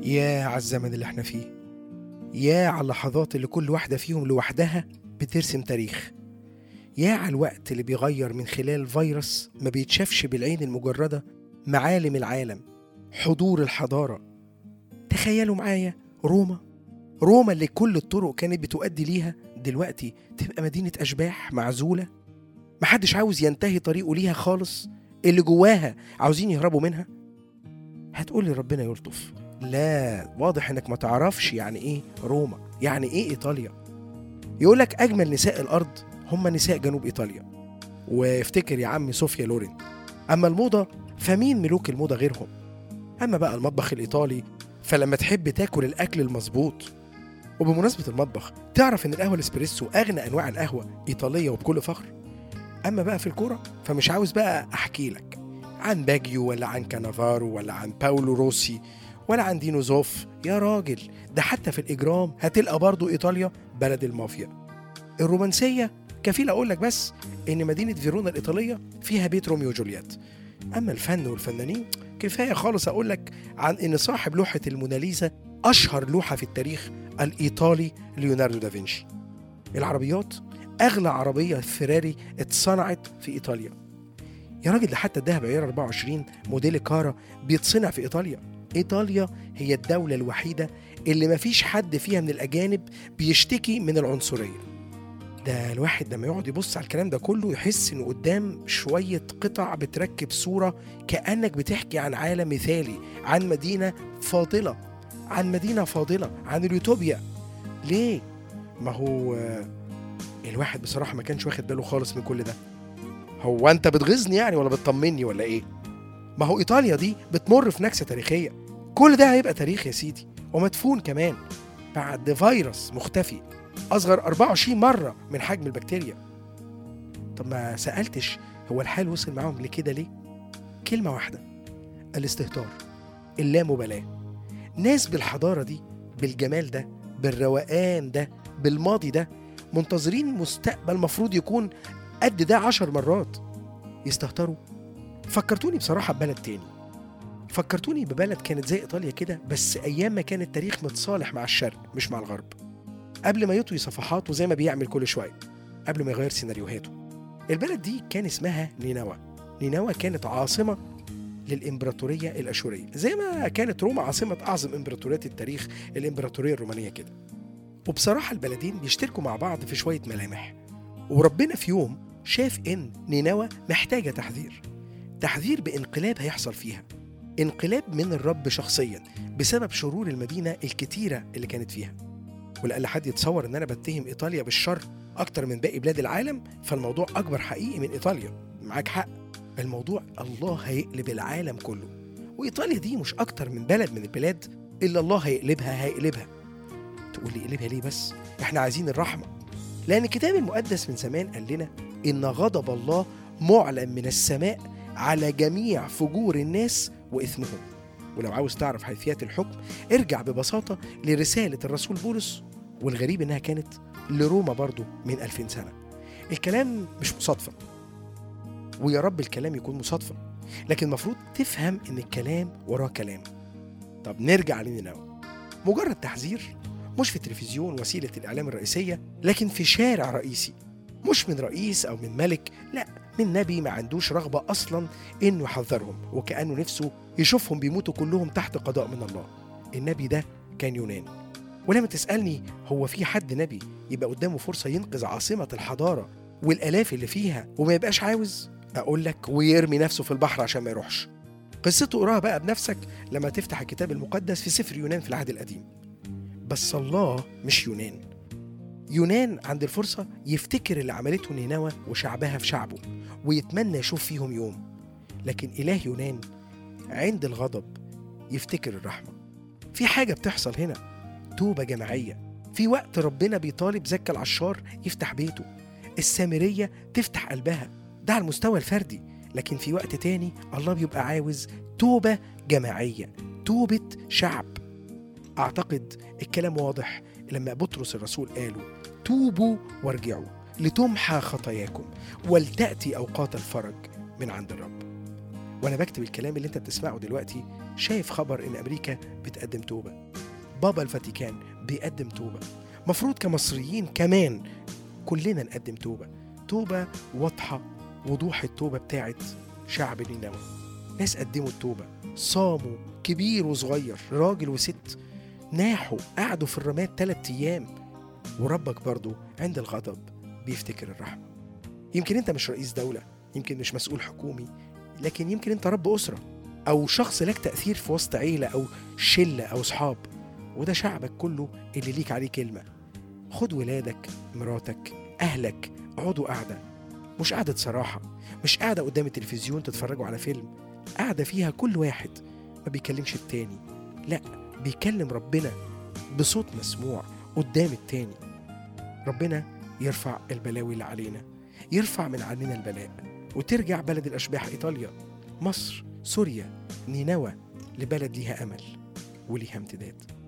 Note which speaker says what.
Speaker 1: يا على الزمن اللي احنا فيه يا على اللحظات اللي كل واحدة فيهم لوحدها بترسم تاريخ يا على الوقت اللي بيغير من خلال فيروس ما بيتشافش بالعين المجردة معالم العالم حضور الحضارة تخيلوا معايا روما روما اللي كل الطرق كانت بتؤدي ليها دلوقتي تبقى مدينة أشباح معزولة محدش عاوز ينتهي طريقه ليها خالص اللي جواها عاوزين يهربوا منها هتقولي ربنا يلطف لا واضح انك ما تعرفش يعني ايه روما يعني ايه ايطاليا يقولك اجمل نساء الارض هم نساء جنوب ايطاليا وافتكر يا عمي صوفيا لورين اما الموضه فمين ملوك الموضه غيرهم اما بقى المطبخ الايطالي فلما تحب تاكل الاكل المظبوط وبمناسبه المطبخ تعرف ان القهوه الاسبريسو اغنى انواع القهوه ايطاليه وبكل فخر اما بقى في الكوره فمش عاوز بقى احكي لك عن باجيو ولا عن كانافارو ولا عن باولو روسي ولا عن دينو زوف يا راجل ده حتى في الإجرام هتلقى برضو إيطاليا بلد المافيا الرومانسية كفيل أقول لك بس إن مدينة فيرونا الإيطالية فيها بيت روميو وجولييت أما الفن والفنانين كفاية خالص أقول لك عن إن صاحب لوحة الموناليزا أشهر لوحة في التاريخ الإيطالي ليوناردو دافنشي العربيات أغلى عربية فيراري اتصنعت في إيطاليا يا راجل ده حتى الذهب عيار 24 موديل كارا بيتصنع في إيطاليا إيطاليا هي الدولة الوحيدة اللي مفيش حد فيها من الأجانب بيشتكي من العنصرية ده الواحد لما يقعد يبص على الكلام ده كله يحس إنه قدام شوية قطع بتركب صورة كأنك بتحكي عن عالم مثالي عن مدينة فاضلة عن مدينة فاضلة عن اليوتوبيا ليه؟ ما هو آه، الواحد بصراحة ما كانش واخد باله خالص من كل ده هو أنت بتغيظني يعني ولا بتطمني ولا إيه؟ ما هو إيطاليا دي بتمر في نكسة تاريخية كل ده هيبقى تاريخ يا سيدي ومدفون كمان بعد فيروس مختفي أصغر 24 مرة من حجم البكتيريا طب ما سألتش هو الحال وصل معاهم لكده ليه؟ كلمة واحدة الاستهتار اللامبالاة ناس بالحضارة دي بالجمال ده بالروقان ده بالماضي ده منتظرين مستقبل مفروض يكون قد ده عشر مرات يستهتروا فكرتوني بصراحة ببلد تاني فكرتوني ببلد كانت زي إيطاليا كده بس أيام ما كان التاريخ متصالح مع الشرق مش مع الغرب قبل ما يطوي صفحاته زي ما بيعمل كل شوية قبل ما يغير سيناريوهاته البلد دي كان اسمها نينوى نينوى كانت عاصمة للإمبراطورية الأشورية زي ما كانت روما عاصمة أعظم إمبراطوريات التاريخ الإمبراطورية الرومانية كده وبصراحة البلدين بيشتركوا مع بعض في شوية ملامح وربنا في يوم شاف إن نينوى محتاجة تحذير تحذير بانقلاب هيحصل فيها انقلاب من الرب شخصيا بسبب شرور المدينة الكتيرة اللي كانت فيها ولأقل حد يتصور إن أنا بتهم إيطاليا بالشر أكتر من باقي بلاد العالم فالموضوع أكبر حقيقي من إيطاليا معاك حق الموضوع الله هيقلب العالم كله وإيطاليا دي مش أكتر من بلد من البلاد إلا الله هيقلبها هيقلبها تقول لي قلبها ليه بس إحنا عايزين الرحمة لأن الكتاب المقدس من زمان قال لنا إن غضب الله معلن من السماء على جميع فجور الناس وإثمهم ولو عاوز تعرف حيثيات الحكم ارجع ببساطة لرسالة الرسول بولس والغريب إنها كانت لروما برضو من ألفين سنة الكلام مش مصادفة ويا رب الكلام يكون مصادفة لكن المفروض تفهم إن الكلام وراه كلام طب نرجع لنينوى مجرد تحذير مش في التلفزيون وسيلة الإعلام الرئيسية لكن في شارع رئيسي مش من رئيس أو من ملك لا من نبي ما عندوش رغبة أصلا إنه يحذرهم وكأنه نفسه يشوفهم بيموتوا كلهم تحت قضاء من الله النبي ده كان يونان ولما تسألني هو في حد نبي يبقى قدامه فرصة ينقذ عاصمة الحضارة والآلاف اللي فيها وما يبقاش عاوز أقول لك ويرمي نفسه في البحر عشان ما يروحش قصته قراها بقى بنفسك لما تفتح الكتاب المقدس في سفر يونان في العهد القديم بس الله مش يونان يونان عند الفرصة يفتكر اللي عملته نينوى وشعبها في شعبه ويتمنى يشوف فيهم يوم لكن إله يونان عند الغضب يفتكر الرحمة في حاجة بتحصل هنا توبة جماعية في وقت ربنا بيطالب زكا العشار يفتح بيته السامرية تفتح قلبها ده على المستوى الفردي لكن في وقت تاني الله بيبقى عاوز توبة جماعية توبة شعب أعتقد الكلام واضح لما بطرس الرسول قالوا توبوا وارجعوا لتمحى خطاياكم ولتأتي أوقات الفرج من عند الرب وانا بكتب الكلام اللي انت بتسمعه دلوقتي شايف خبر ان امريكا بتقدم توبه بابا الفاتيكان بيقدم توبه مفروض كمصريين كمان كلنا نقدم توبه توبه واضحه وضوح التوبه بتاعت شعب نينوى ناس قدموا التوبه صاموا كبير وصغير راجل وست ناحوا قعدوا في الرماد ثلاث ايام وربك برضو عند الغضب بيفتكر الرحمه يمكن انت مش رئيس دوله يمكن مش مسؤول حكومي لكن يمكن انت رب اسره او شخص لك تاثير في وسط عيله او شله او صحاب وده شعبك كله اللي ليك عليه كلمه خد ولادك مراتك اهلك اقعدوا قعده مش قعده صراحه مش قاعده قدام التلفزيون تتفرجوا على فيلم قاعده فيها كل واحد ما بيكلمش التاني لا بيكلم ربنا بصوت مسموع قدام التاني ربنا يرفع البلاوي اللي علينا يرفع من عننا البلاء وترجع بلد الأشباح إيطاليا مصر سوريا نينوى لبلد ليها أمل وليها امتداد